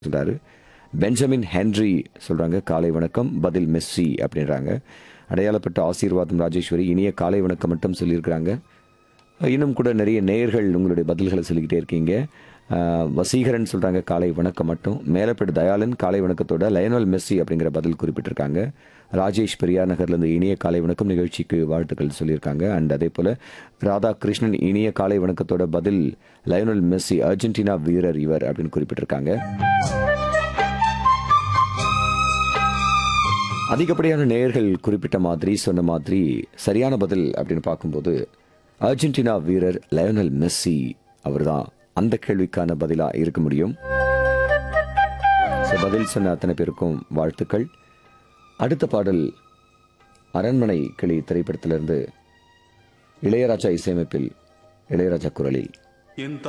சொல்றாரு Benjamin Henry சொல்றாங்க காலை வணக்கம் பதில் மெஸ்ஸி அப்படின்றாங்க அடையாளப்பட்ட ஆசீர்வாதம் ராஜேஸ்வரி இனிய காலை வணக்கம் மட்டும் சொல்லியிருக்கிறாங்க இன்னும் கூட நிறைய நேயர்கள் உங்களுடைய பதில்களை சொல்லிக்கிட்டே இருக்கீங்க அஹ், வசீகரன் சொல்றாங்க காலை வணக்கம் மட்டும் மேலப்பட்டு தயாளன் காலை வணக்கத்தோட லயனல் மெஸ்ஸி அப்படிங்கிற பதில் குறிப்பிட்டிருக்காங்க ராஜேஷ் பெரியார் நகர்லேருந்து இனிய காலை வணக்கம் நிகழ்ச்சிக்கு வாழ்த்துக்கள் சொல்லியிருக்காங்க அண்ட் அதே போல ராதாகிருஷ்ணன் இனிய காலை வணக்கத்தோட பதில் லயனல் மெஸ்ஸி அர்ஜென்டினா வீரர் இவர் அப்படின்னு குறிப்பிட்டிருக்காங்க அதிகப்படியான நேயர்கள் குறிப்பிட்ட மாதிரி சொன்ன மாதிரி சரியான பதில் அப்படின்னு பார்க்கும்போது அர்ஜென்டினா வீரர் லயோனல் மெஸ்ஸி அவர்தான் அந்த கேள்விக்கான பதிலா இருக்க முடியும் So, பதில் சொன்ன அத்தனை பேருக்கும் வாழ்த்துக்கள் அடுத்த பாடல் அரண்மனை கிளி திரைப்படத்திலிருந்து இளையராஜா இசையமைப்பில் இளையராஜா குரலில் என்